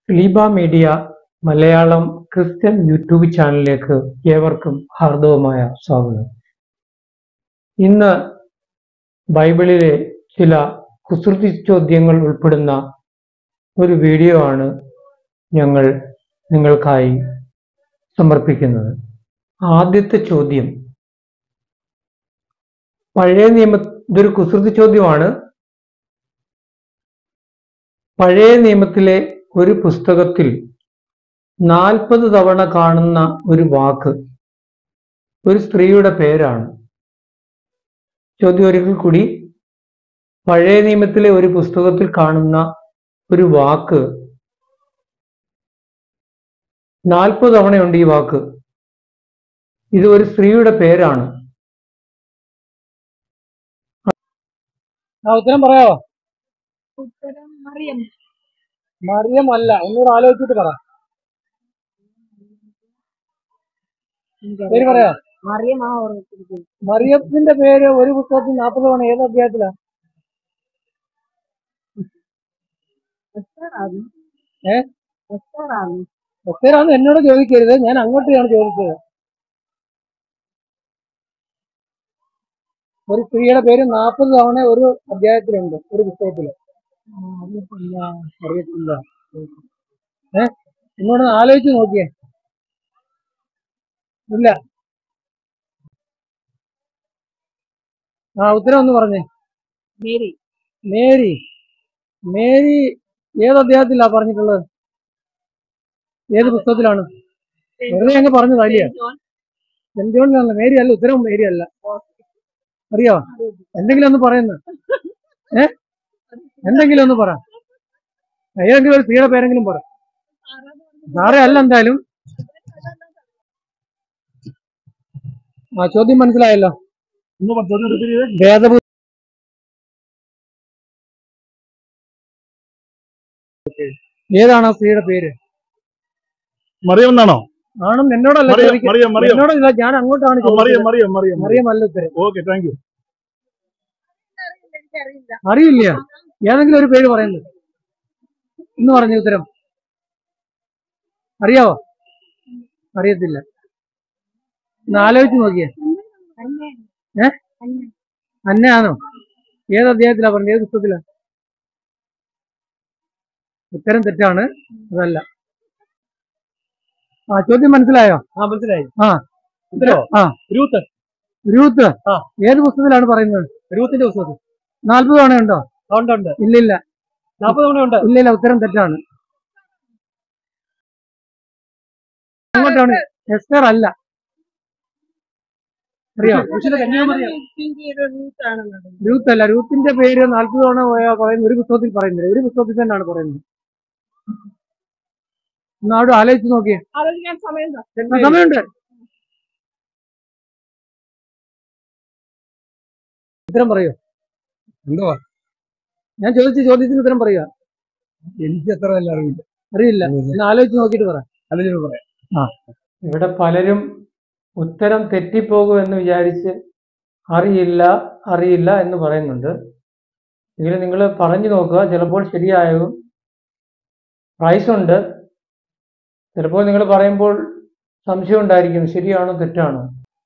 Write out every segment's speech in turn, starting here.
Leeba media Malayalam Christian YouTube ചാനലിലേക്ക് ഏവർക്കും ഹാർദവമായ സ്വാഗതം ഇന്ന് ബൈബിളിലെ ചില കുസൃതി ചോദ്യങ്ങൾ ഉൾപ്പെടുന്ന ഒരു വീഡിയോ ആണ് ഞങ്ങൾ നിങ്ങൾക്കായി സമർപ്പിക്കുന്നത് ആദ്യത്തെ ചോദ്യം പഴയ നിയമ ഇതൊരു കുസൃതി ചോദ്യമാണ് പഴയ നിയമത്തിലെ ഒരു പുസ്തകത്തിൽ നാൽപ്പത് തവണ കാണുന്ന ഒരു വാക്ക് ഒരു സ്ത്രീയുടെ പേരാണ് ചോദ്യം ഒരിക്കൽ കൂടി പഴയ നിയമത്തിലെ ഒരു പുസ്തകത്തിൽ കാണുന്ന ഒരു വാക്ക് നാൽപ്പത് തവണയുണ്ട് ഈ വാക്ക് ഇത് ഒരു സ്ത്രീയുടെ പേരാണ് ആ ഉത്തരം പറയാവോ ഉത്തരം മറിയം മറിയം അല്ല ഒന്നുകൂടെ ആലോചിച്ചിട്ട് പറ പേര് പറയാ മറിയം ആ ഓർമ്മിച്ചിരിക്കുന്നു മറിയത്തിന്റെ പേര് ഒരു പുസ്തകത്തിൽ നാൽപ്പത് തവണ ഏത് അധ്യായത്തിലാ എസ്തറാണ് ഏ? എസ്തറാണ് ഒത്തേരാന്ന് എന്നോട് ചോദിക്കരുത് ഞാൻ അങ്ങോട്ടാണ് ചോദിച്ചത് ഒരു സ്ത്രീയുടെ പേര് നാൽപ്പത് തവണ ഒരു അധ്യായത്തിലുണ്ട് ഒരു പുസ്തകത്തില് അറിയത്തില്ല അറിയത്തില്ല ഏ എന്നോട് ആലോചിച്ച് നോക്കിയേ ഇല്ല ആ ഉത്തരം ഒന്ന് പറഞ്ഞേ മേരി മേരി മേരി ഏത് അധ്യായത്തിലാ പറഞ്ഞിട്ടുള്ളത് ഏത് പുസ്തകത്തിലാണ് വെറുതെ അങ്ങ് പറഞ്ഞത് അല്ലേ ജോൺ സെന്റ് ജോണിലല്ല മേരി അല്ല ഉത്തരം മേരി അല്ല അറിയോ എന്തെങ്കിലും ഒന്ന് പറയുന്നു ഏ എന്തെങ്കിലും ഒന്ന് പറ ഏതെങ്കിലും ഒരു സ്ത്രീയുടെ പേരെങ്കിലും പറ സാറേ അല്ല എന്തായാലും ആ ചോദ്യം മനസ്സിലായല്ലോ വേദപു ഏതാണ് ആ സ്ത്രീയുടെ പേര് മറിയം എന്നാണോ ആണും എന്നോടല്ല മറിയം ചോദിക്കുന്നത്. മറിയം മറിയം എന്നോടല്ല ഞാൻ അങ്ങോട്ടാണ് ആ, മറിയം ചോദിച്ചത് മറിയം മറിയം മറിയം അല്ല ഉത്തരം ഓക്കെ താങ്ക് യു എനിക്കറിയില്ല അറിയില്ല ഏതെങ്കിലും ഒരു പേര് പറയുന്നത് എന്ന് പറഞ്ഞു ഉത്തരം അറിയാവോ അറിയത്തില്ല ഒന്ന് ആലോചിച്ച് നോക്കിയേ അന്നെ ഏ? അന്നെ അന്നയാണോ ഏത് അധ്യായത്തിലാ പറഞ്ഞത് ഏത് പുസ്തകത്തിലാ ഉത്തരം തെറ്റാണ് അതല്ല ആ ചോദ്യം മനസ്സിലായോ ആ മനസ്സിലായി ആ ഉത്തരോ ആ രൂത്ത് രൂത്ത് ആ. ഏത് പുസ്തകത്തിലാണ് പറയുന്നത് രൂത്തിന്റെ പുസ്തകത്തിൽ നാൽപ്പത് തവണ ഉണ്ടോ ഉണ്ട് ഉണ്ട് ഇല്ല ഇല്ല നാൽപ്പത് തവണ ഉണ്ട് ഇല്ല ഇല്ല ഉത്തരം തെറ്റാണ് അങ്ങോട്ടാണ് എസ്തർ അല്ല അറിയോ രൂത്ത് അല്ല രൂത്തിന്റെ പേര് നാൽപ്പത് തവണ പോയാ പറയുന്ന ഒരു പുസ്തകത്തിൽ പറയുന്നില്ല ഒരു പുസ്തകത്തിൽ തന്നെയാണ് പറയുന്നത് എന്നാ അവിടെ ആലോചിച്ച് നോക്കിയേ ആലോചിക്കാൻ സമയം താ. ആ, സമയമുണ്ട് ഉത്തരം പറയൂ എന്തുവാ ഞാൻ ചോദിച്ച ചോദ്യത്തിന് ഉത്തരം പറയുക എനിക്ക് എത്ര നല്ല അറിയില്ല അറിയില്ല എന്നാ ആലോചിച്ച് നോക്കിയിട്ട് പറ അല്ലെങ്കിൽ പറയാം ഇവിടെ പലരും ഉത്തരം തെറ്റിപ്പോകുമെന്ന് വിചാരിച്ച് അറിയില്ല അറിയില്ല എന്ന് പറയുന്നുണ്ട് എങ്കിലും നിങ്ങൾ പറഞ്ഞു നോക്കുക ചിലപ്പോൾ ശരിയാകും പ്രൈസ് ഉണ്ട് ചിലപ്പോൾ നിങ്ങൾ പറയുമ്പോൾ സംശയം ഉണ്ടായിരിക്കും ശരിയാണോ തെറ്റാണോ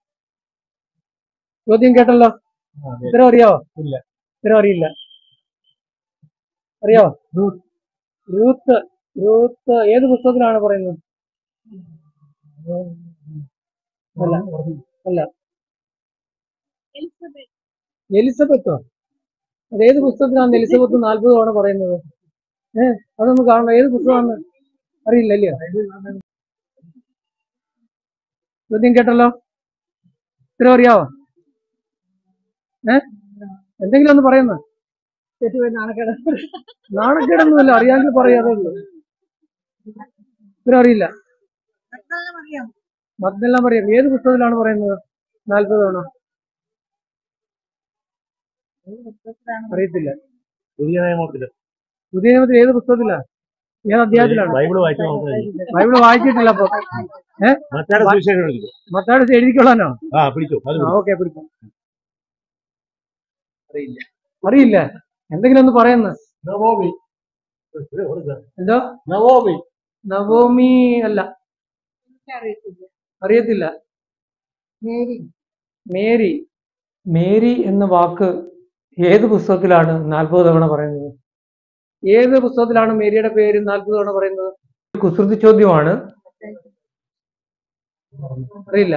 ചോദ്യം കേട്ടല്ലോ ഉത്തരം അറിയാവോ ഇല്ല. ഉത്തരം അറിയില്ല അറിയാവോ റൂത്ത് റൂത്ത് ഏത് പുസ്തകത്തിലാണ് പറയുന്നത് അല്ല അല്ല എലിസബത്ത് എലിസബത്തോ അത് ഏത് പുസ്തകത്തിലാണ് എലിസബത്ത് നാൽപ്പത് തവണ പറയുന്നത് ഏഹ് അതൊന്ന് കാണണം ഏത് പുസ്തകമാണ് അറിയില്ല അല്ലയോ ചോദ്യം കേട്ടല്ലോ ഇത്രയും അറിയാവോ ഏ എന്തെങ്കിലും ഒന്ന് പറയുന്നു തെറ്റുപോയി നാണക്കേട് നാണക്കേടൊന്നുമില്ല അറിയാമെങ്കിൽ പറയാതേ ഉള്ളൂ ഇത്രയും അറിയില്ല അറിയാം മറ്റെല്ലാം പറയാം ഏത് പുസ്തകത്തിലാണ് പറയുന്നത് നാൽപ്പത് തവണ അറിയത്തില്ല പുതിയ നിയമത്തില് പുതിയ നിയമത്തിൽ ഏത് പുസ്തകത്തിലാ ഏത് അധ്യായത്തിലാണ് ബൈബിള് വായിച്ചു നോക്കുന്നത് ബൈബിള് വായിച്ചിട്ടില്ല അപ്പൊ മറ്റാടെ സുവിശേഷം എടുത്തു മത്താട് എഴുതിക്കൊള്ളാനോ ആ പിടിച്ചു അത് ആ ഓക്കെ പിടിക്കാം അറിയില്ല എന്തെങ്കിലും ഒന്ന് പറയുന്നു നവോമി എന്തോ നവോമി നവോമി അല്ല അറിയത്തില്ല അറിയത്തില്ല മേരി മേരി മേരി എന്ന വാക്ക് ഏത് പുസ്തകത്തിലാണ് നാൽപ്പത് തവണ പറയുന്നത് ഏത് പുസ്തകത്തിലാണ് മേരിയുടെ പേര് നാൽപ്പത് തവണ പറയുന്നത് കുസൃതി ചോദ്യമാണ് അറിയില്ല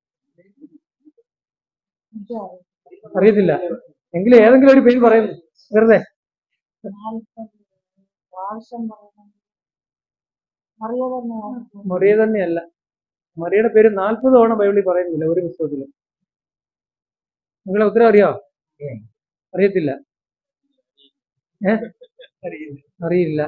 അറിയത്തില്ല എങ്കിലും ഏതെങ്കിലും ഒരു പേര് പറയുന്നു വെറുതെ പ്രാവശ്യം അറിയാതെ മറിയ തന്നെയല്ല മറിയയുടെ പേര് നാൽപ്പത് തവണ ബൈബിളിൽ പറയുന്നില്ല ഒരു പുസ്തകത്തിലും നിങ്ങളെ ഉത്തരം അറിയോ അറിയത്തില്ല ഏ അറിയില്ല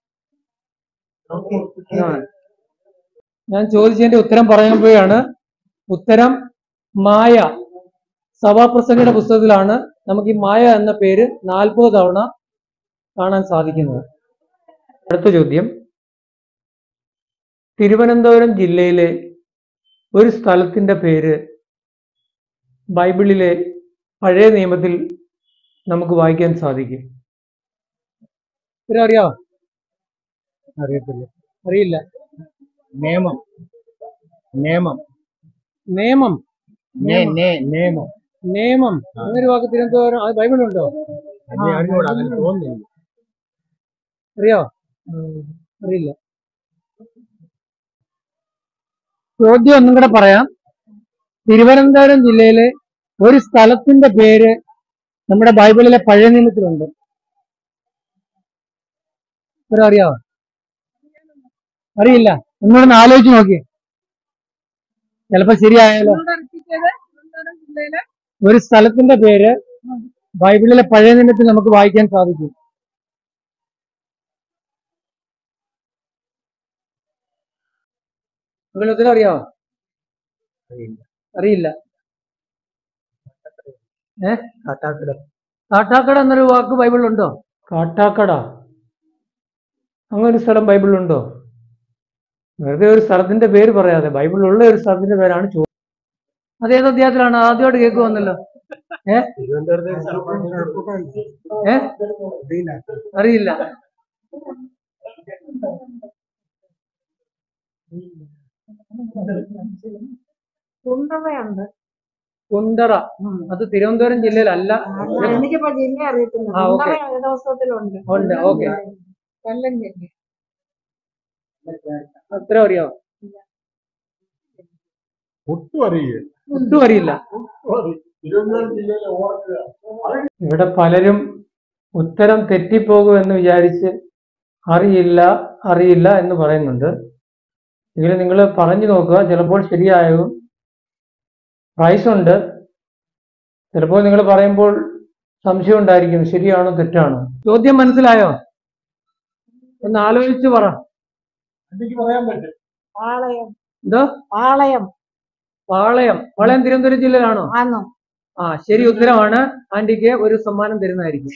ആ. ഞാൻ ചോദിച്ചതിന്റെ ഉത്തരം പറയുമ്പോഴാണ് ഉത്തരം മായ സഭാപ്രസംഗയുടെ പുസ്തകത്തിലാണ് നമുക്ക് ഈ മായ എന്ന പേര് നാൽപ്പത് തവണ കാണാൻ സാധിക്കുന്നത് അടുത്ത ചോദ്യം തിരുവനന്തപുരം ജില്ലയിലെ ഒരു സ്ഥലത്തിന്റെ പേര് ബൈബിളിലെ പഴയ നിയമത്തിൽ നമുക്ക് വായിക്കാൻ സാധിക്കും ഇവരെ അറിയാവോ അറിയത്തില്ല അറിയില്ല നിയമം നിയമം നിയമം നേ- നേ- നിയമം നിയമം അങ്ങനൊരു വാക്ക് തിരുവനന്തപുരം അത് ബൈബിളുണ്ടോ അത് അറിഞ്ഞൂടാ അങ്ങനെ തോന്നുന്നില്ല അറിയോ അറിയില്ല ചോദ്യം ഒന്നും കൂടെ പറയാം തിരുവനന്തപുരം ജില്ലയിലെ ഒരു സ്ഥലത്തിന്റെ പേര് നമ്മുടെ ബൈബിളിലെ പഴയ നിയമത്തിലുണ്ട് ഇവരെ അറിയാവോ അറിയില്ല ഒന്നുകൂടെ ആലോചിച്ച് നോക്കി ചിലപ്പോ ശരിയായാലോ തിരുവനന്തപുരം ജില്ലയിലെ ഒരു സ്ഥലത്തിന്റെ പേര് ബൈബിളിലെ പഴയ നിയമത്തിൽ നമുക്ക് വായിക്കാൻ സാധിക്കും നിങ്ങൾക്ക് അറിയാമോ അറിയില്ല ഏ കാട്ടാക്കട കാട്ടാക്കട എന്നൊരു വാക്ക് ബൈബിളിലുണ്ടോ കാട്ടാക്കട അങ്ങനെ ഒരു സ്ഥലം ബൈബിളിലുണ്ടോ വെറുതെ ഒരു സ്ഥലത്തിന്റെ പേര് പറയാതെ ബൈബിളിലുള്ള ഒരു സ്ഥലത്തിന്റെ പേരാണ് ചോദ്യം അതേത് അധ്യായത്തിലാണ് ആദ്യമായിട്ട് കേൾക്കുവന്നല്ലോ ഏ ഏ അറിയില്ല കുണ്ടറയുണ്ട് കുണ്ടറ അത് തിരുവനന്തപുരം ജില്ലയിലല്ല എനിക്കിപ്പോ ജില്ല അറിയത്തില്ല ആ, ഓക്കേ. കുണ്ടറ ഏത് ദിവസത്തിലുണ്ട് ഉണ്ട് ഓക്കെ കൊല്ലം ജില്ല അത്ര അറിയാവോ ഒട്ടും അറിയില്ല ഒട്ടും അറിയില്ല തിരുവനന്തപുരം ജില്ലയിലെ ഓർക്കുക ഇവിടെ പലരും ഉത്തരം തെറ്റിപ്പോകുമെന്ന് വിചാരിച്ച് അറിയില്ല അറിയില്ല എന്ന് പറയുന്നുണ്ട് എങ്കിലും നിങ്ങൾ പറഞ്ഞു നോക്കുക ചിലപ്പോൾ ശരിയാകും പ്രൈസ് ഉണ്ട് ചിലപ്പോൾ നിങ്ങൾ പറയുമ്പോൾ സംശയം ഉണ്ടായിരിക്കും ശരിയാണോ തെറ്റാണോ ചോദ്യം മനസ്സിലായോ ഒന്ന് ആലോചിച്ച് പറ എനിക്ക് പറയാൻ പറ്റും പാളയം എന്തോ പാളയം പാളയം പാളയം തിരുവനന്തപുരം ജില്ലയിലാണോ ആന്നോ ആ ശരി ഉത്തരമാണ് ആന്റിക്ക് ഒരു സമ്മാനം തരുന്നതായിരിക്കും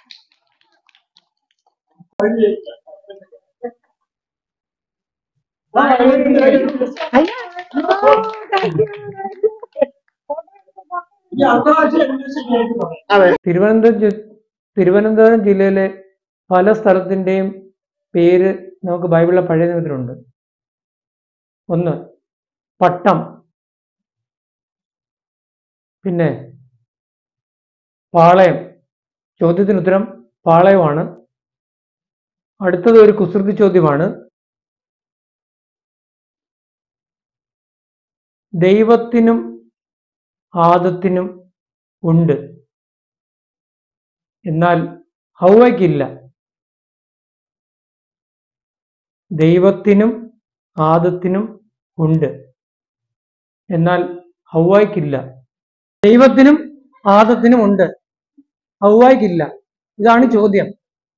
തിരുവനന്തപുരം ജി- തിരുവനന്തപുരം ജില്ലയിലെ പല സ്ഥലത്തിന്റെയും പേര് നമുക്ക് ബൈബിളിലെ പഴയ നിയമത്തിലുണ്ട് ഒന്ന് പട്ടം പിന്നെ പാളയം ചോദ്യത്തിന് ഉത്തരം പാളയമാണ് അടുത്തത് ഒരു കുസൃതി ചോദ്യമാണ് ദൈവത്തിനും ആദത്തിനും ഉണ്ട് എന്നാൽ ഹൗവയ്ക്കില്ല ദൈവത്തിനും ആദത്തിനും ഉണ്ട് എന്നാൽ ഹൗവായ്ക്കില്ല ദൈവത്തിനും ആദത്തിനും ഉണ്ട് ഹൗവായ്ക്കില്ല ഇതാണ് ചോദ്യം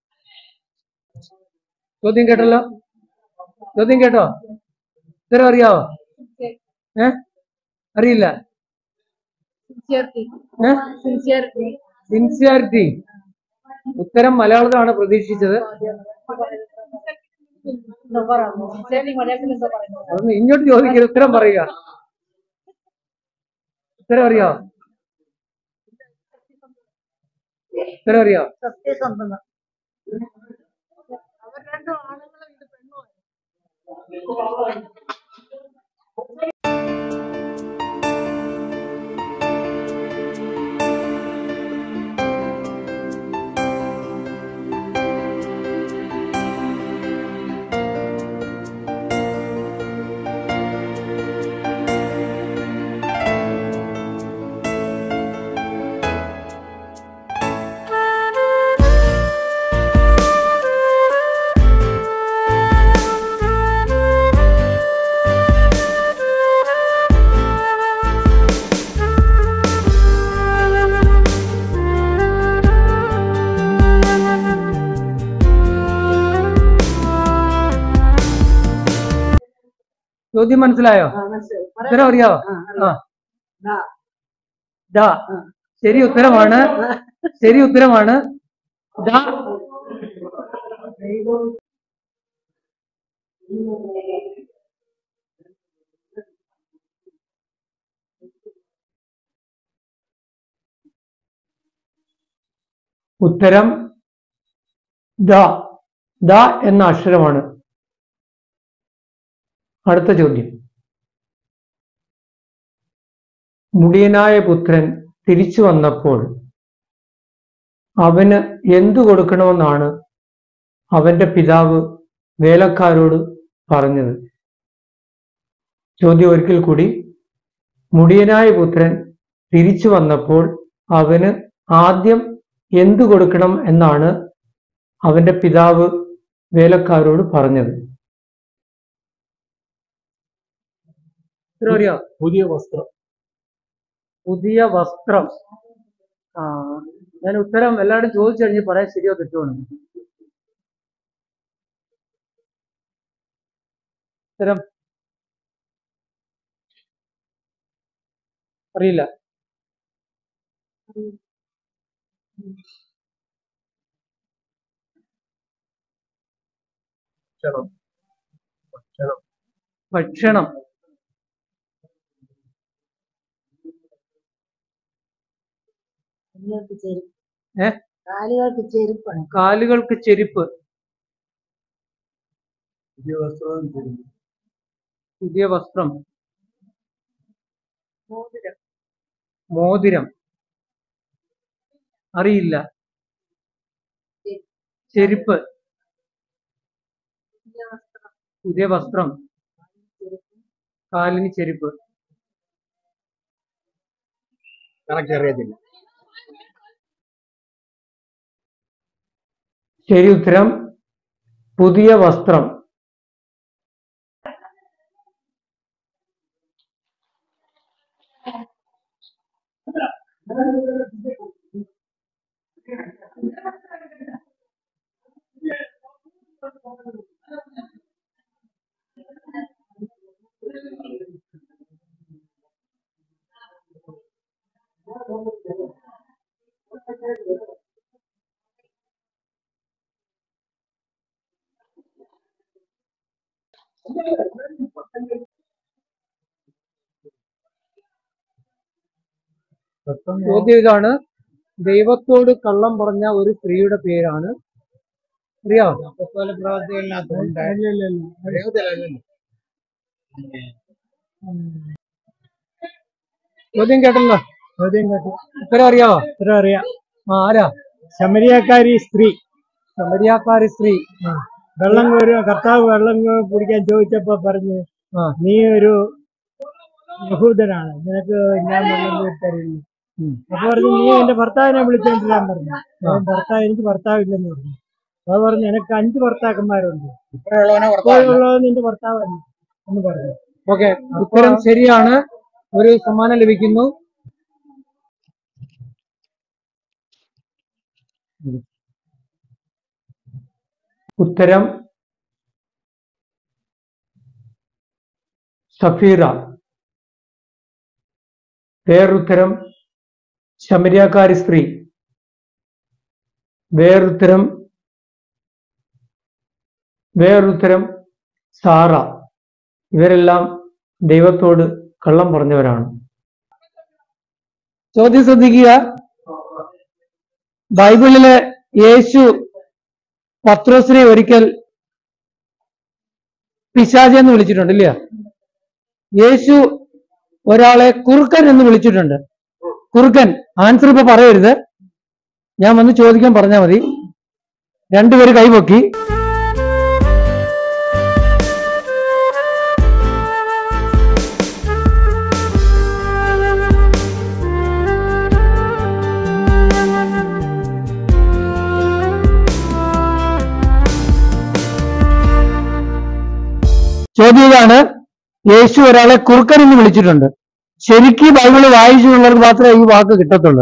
ചോദ്യം കേട്ടല്ലോ ചോദ്യം കേട്ടോ ഉത്തരം അറിയാവോ ഏ അറിയില്ല സിൻസിയറിറ്റി ഏ സിൻസിയറിറ്റി സിൻസിയാരിറ്റി ഉത്തരം മലയാളത്തിലാണ് പ്രതീക്ഷിച്ചത് എന്താ പറയുന്നു സിൻസിയറിറ്റി മലയാളത്തിൽ എന്താ പറയുന്നത് അതൊന്ന് ഇങ്ങോട്ട് ചോദിക്കരുത് ഉത്തരം പറയുക ഉത്തരം അറിയോ ഉത്തരം അറിയോ സത്യസന്ധത അവർ രണ്ടും ആണുങ്ങളും ഇത് പെണ്ണും ചോദ്യം മനസ്സിലായോ ഉത്തരം അറിയാവോ ആ ദാ ശരി ഉത്തരമാണ് ശരി ഉത്തരമാണ് ദാ ഉത്തരം ദ ദ എന്ന അക്ഷരമാണ് അടുത്ത ചോദ്യം മുടിയനായ പുത്രൻ തിരിച്ചു വന്നപ്പോൾ അവന് എന്തു കൊടുക്കണമെന്നാണ് അവന്റെ പിതാവ് വേലക്കാരോട് പറഞ്ഞത് ചോദ്യം ഒരിക്കൽ കൂടി മുടിയനായ പുത്രൻ തിരിച്ചു വന്നപ്പോൾ അവന് ആദ്യം എന്തു കൊടുക്കണം എന്നാണ് അവന്റെ പിതാവ് വേലക്കാരോട് പറഞ്ഞത് ഉത്തരം അറിയാമോ? പുതിയ വസ്ത്രം പുതിയ വസ്ത്രം ആ ഞാൻ ഉത്തരം എല്ലാവരും ചോദിച്ചു കഴിഞ്ഞ് പറയാൻ ശരിയോ തെറ്റോ എന്ന്. ഉത്തരം അറിയില്ല ഭക്ഷണം ഭക്ഷണം ഭക്ഷണം കാലുകൾക്ക് ചെരുപ്പ് ഏ? കാലുകൾക്ക് ചെരുപ്പാണ് കാലുകൾക്ക് ചെരുപ്പ് പുതിയ വസ്ത്രം ശരി. പുതിയ വസ്ത്രം മോതിരം മോതിരം അറിയില്ല ചെരുപ്പ് പുതിയ വസ്ത്രം പുതിയ വസ്ത്രം കാലിന് ചെരുപ്പ് കണക്ക് അറിയത്തില്ല ശരി ഉത്തരം പുതിയ വസ്ത്രം ചോദ്യം ഇതാണ് ദൈവത്തോട് കള്ളം പറഞ്ഞ ഒരു സ്ത്രീയുടെ പേരാണ് അറിയാമോ അപ്പസ്തോല പ്രവർത്തികളിനകത്തുണ്ട് ചോദ്യം കേട്ടല്ലോ ചോദ്യം കേട്ടു ഉത്തരം അറിയാവോ ഇത്ര അറിയാം ആ ആരാ ശമരിയാക്കാരി സ്ത്രീ സമരിയാക്കാരി സ്ത്രീ വെള്ളം കോരുക കർത്താവ് വെള്ളം കോ- കുടിക്കാൻ ചോദിച്ചപ്പോ പറഞ്ഞു ആ നീ ഒരു യഹൂദനാണ് നിനക്ക് ഞാൻ വെള്ളം കോരി തരില്ല ഉം. അപ്പൊ പറഞ്ഞു നീ എന്റെ ഭർത്താവിനെ വിളിച്ചോണ്ടിരാൻ പറഞ്ഞു അവൻ ഭർത്താവ് എനിക്ക് ഭർത്താവില്ലെന്ന് പറഞ്ഞു അത് പറഞ്ഞു എനിക്ക് അഞ്ച് ഭർത്താക്കന്മാരുണ്ട് ഇപ്പോഴുള്ളത് നിന്റെ ഭർത്താവല്ല എന്ന് പറഞ്ഞു ഓക്കെ ഉത്തരം ശരിയാണ് ഒരു സമ്മാനം ലഭിക്കുന്നു ഉത്തരം സഫീറ വേറൊരുത്തരം ശമരിയാക്കാരി സ്ത്രീ വേറൊരുത്തരം വേറൊരുത്തരം സാറ ഇവരെല്ലാം ദൈവത്തോട് കള്ളം പറഞ്ഞവരാണ് ചോദ്യം ശ്രദ്ധിക്കുക ബൈബിളിലെ യേശു പത്രോസിനെ ഒരിക്കൽ പിശാച് എന്ന് വിളിച്ചിട്ടുണ്ട് ഇല്ല യേശു ഒരാളെ കുറുക്കൻ എന്ന് വിളിച്ചിട്ടുണ്ട് കുറുക്കൻ ആൻസർ ഇപ്പൊ പറയരുത് ഞാൻ വന്ന് ചോദിക്കാൻ പറഞ്ഞാൽ മതി രണ്ടുപേര് കൈപൊക്കി ചോദ്യം ഇതാണ് യേശു ഒരാളെ കുറുക്കൻ എന്ന് വിളിച്ചിട്ടുണ്ട് ശരിക്കും ബൈബിള് വായിച്ചിട്ടുള്ളവർക്ക് മാത്രമേ ഈ വാക്ക് കിട്ടത്തുള്ളൂ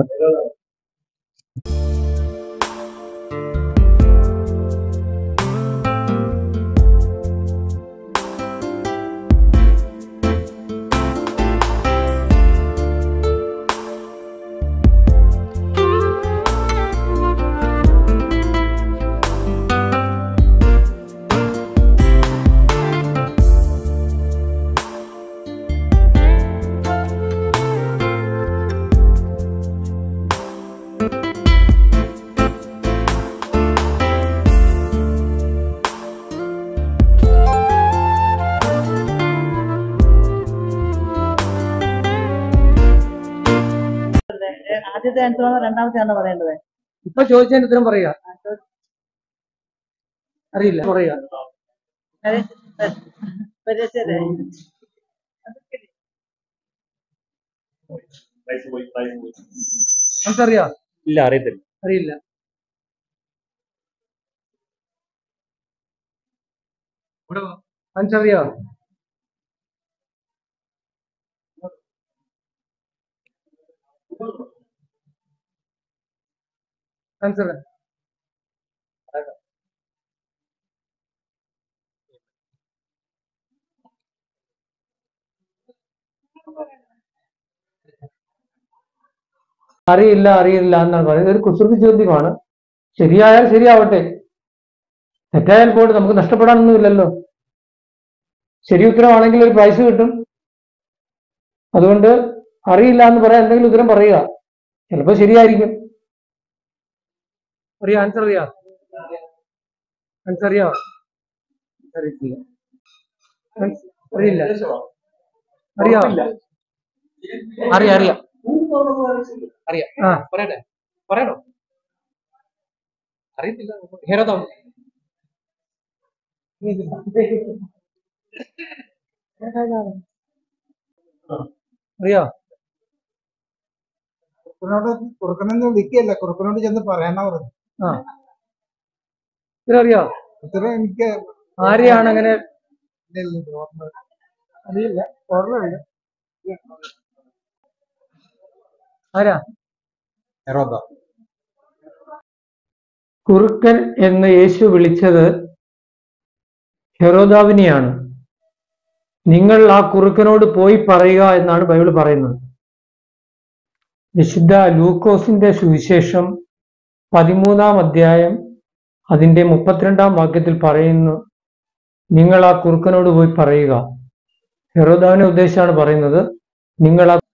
ആദ്യത്തെ ആൻസർ ആണോ രണ്ടാമത്തെ ആണോ പറയേണ്ടത് ഇപ്പൊ ചോദിച്ചതിന് ഉത്തരം പറയുക അറിയില്ല പറയുക പരസ്യത്തെ നമുക്കറിയാ ഇല്ല അറിയത്തില്ല അറിയില്ല മനസ്സറിയോ ആൻസർ അറിയില്ല അറിയില്ല എന്നാണ് പറയുന്നത് ഒരു കുസൃതി ചോദ്യമാണ് ശരിയായാൽ ശരിയാവട്ടെ തെറ്റായാൽ പോയിട്ട് നമുക്ക് നഷ്ടപ്പെടാനൊന്നുമില്ലല്ലോ ശരി ഉത്തരമാണെങ്കിൽ ഒരു പ്രൈസ് കിട്ടും അതുകൊണ്ട് അറിയില്ല എന്ന് പറയാൻ എന്തെങ്കിലും ഉത്തരം പറയുക ചിലപ്പോൾ ശരിയായിരിക്കും അറിയാം ആൻസർ അറിയാ ആൻസർ അറിയാ അറിയത്തില്ല Ans- അറിയില്ല അറിയാം അറിയാം അറിയാം അറിയാം ആ പറയട്ടെ പറയണോ അറിയത്തില്ല ഹേരതാവും അറിയാ കുറുക്കനോട് കുറുക്കനെന്ന് വിളിക്കല്ല കുറുക്കനോട് ചെന്ന് പറയാനാ പറഞ്ഞു ആ ഉത്തരം അറിയാ ഉത്തരം എനിക്ക് ആരെയാണ് അങ്ങനെ അറിയില്ല ഓർമ്മയില്ല ആരാ ഹെറോദ കുറുക്കൻ എന്ന് യേശു വിളിച്ചത് ഹെറോദാവിനെയാണ് നിങ്ങൾ ആ കുറുക്കനോട് പോയി പറയുക എന്നാണ് ബൈബിൾ പറയുന്നത് വിശുദ്ധ ലൂക്കോസിന്റെ സുവിശേഷം പതിമൂന്നാം അധ്യായം അതിന്റെ മുപ്പത്തിരണ്ടാം വാക്യത്തിൽ പറയുന്നു നിങ്ങൾ ആ കുറുക്കനോട് പോയി പറയുക ഹെറോദാവിനെ ഉദ്ദേശിച്ചാണ് പറയുന്നത് നിങ്ങൾ ആ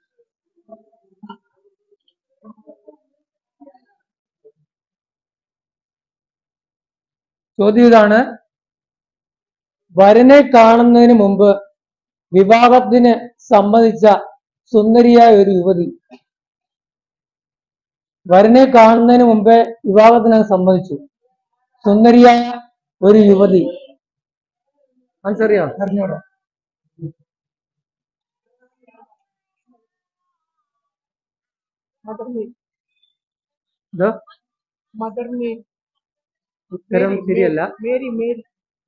ചോദ്യം ഇതാണ് വരനെ കാണുന്നതിന് മുമ്പ് വിവാഹത്തിന് സമ്മതിച്ച സുന്ദരിയായ ഒരു യുവതി വരനെ കാണുന്നതിന് മുമ്പേ വിവാഹത്തിന് അങ്ങ് സമ്മതിച്ചു സുന്ദരിയായ ഒരു യുവതി മനസ്സറിയോ അറിഞ്ഞൂടാ ഇത് മദറിനെ ഉത്തരം ശരിയല്ല മേരി മേരി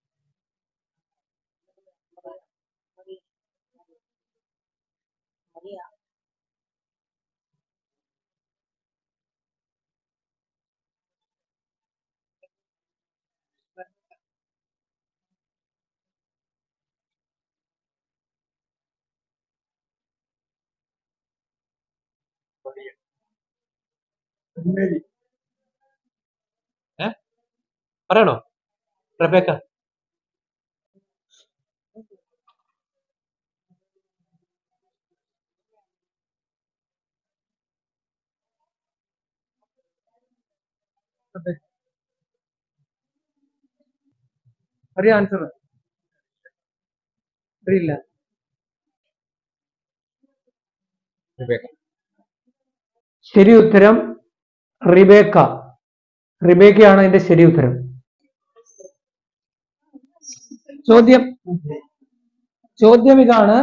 മേരി പറയണോ റബേക്ക അറിയാം ആൻസർ അറിയില്ല ശരി ഉത്തരം റിബേക്ക റിബേക്കയാണ് അതിന്റെ ശരി ഉത്തരം ചോദ്യം ചോദ്യം ഇതാണ്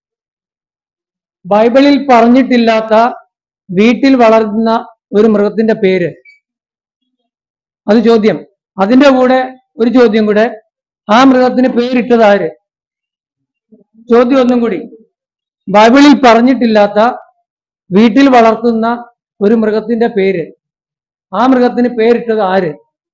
ബൈബിളിൽ പറഞ്ഞിട്ടില്ലാത്ത വീട്ടിൽ വളർന്ന ഒരു മൃഗത്തിന്റെ പേര് അത് ചോദ്യം അതിന്റെ കൂടെ ഒരു ചോദ്യം കൂടെ ആ മൃഗത്തിന് പേരിട്ടത് ആര് ചോദ്യം ഒന്നും കൂടി ബൈബിളിൽ പറഞ്ഞിട്ടില്ലാത്ത വീട്ടിൽ വളർത്തുന്ന ഒരു മൃഗത്തിന്റെ പേര് ആ മൃഗത്തിന് പേരിട്ടത് ആര്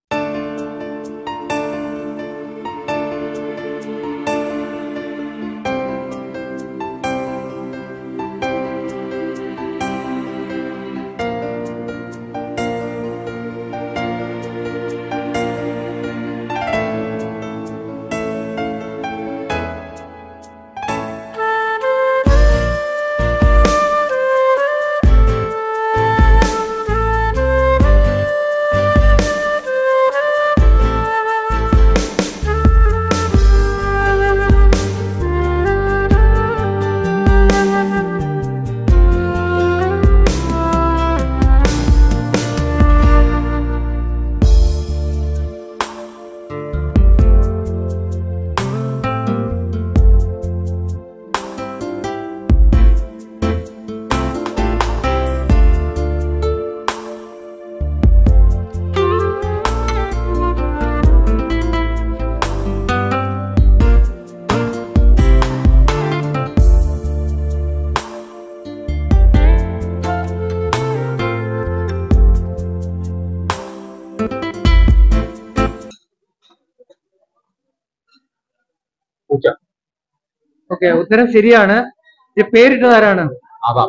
പൂച്ച ഓക്കെ ഉത്തരം ശരിയാണ് ഇത് പേരിട്ടത് ആരാണ് ആദാം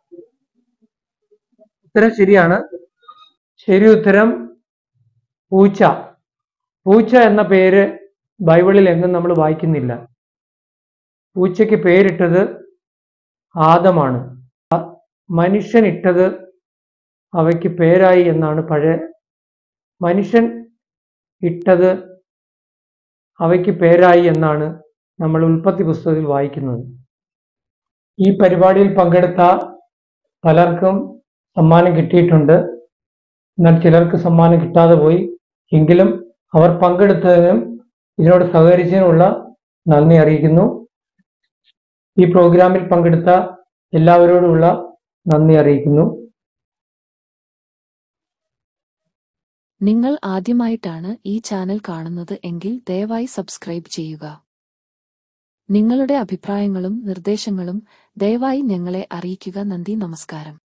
ഉത്തരം ശരിയാണ് ശരി ഉത്തരം പൂച്ച പൂച്ച എന്ന പേര് ബൈബിളിൽ എങ്ങും നമ്മൾ വായിക്കുന്നില്ല പൂച്ചയ്ക്ക് പേരിട്ടത് ആദമാണ് അ- മനുഷ്യൻ ഇട്ടത് അവയ്ക്ക് പേരായി എന്നാണ് പഴയ മനുഷ്യൻ ഇട്ടത് അവയ്ക്ക് പേരായി എന്നാണ് നമ്മൾ ഉൽപ്പത്തി പുസ്തകത്തിൽ വായിക്കുന്നത് ഈ പരിപാടിയിൽ പങ്കെടുത്ത പലർക്കും സമ്മാനം കിട്ടിയിട്ടുണ്ട് എന്നാൽ ചിലർക്ക് സമ്മാനം കിട്ടാതെ പോയി എങ്കിലും അവർ പങ്കെടുത്തതിനും ഇതിനോട് സഹകരിച്ചതിനുള്ള നന്ദി അറിയിക്കുന്നു ഈ പ്രോഗ്രാമിൽ പങ്കെടുത്ത എല്ലാവരോടുമുള്ള നന്ദി അറിയിക്കുന്നു നിങ്ങൾ ആദ്യമായിട്ടാണ് ഈ ചാനൽ കാണുന്നത് എങ്കിൽ ദയവായി സബ്സ്ക്രൈബ് ചെയ്യുക നിങ്ങളുടെ അഭിപ്രായങ്ങളും നിർദ്ദേശങ്ങളും ദയവായി ഞങ്ങളെ അറിയിക്കുക നന്ദി നമസ്കാരം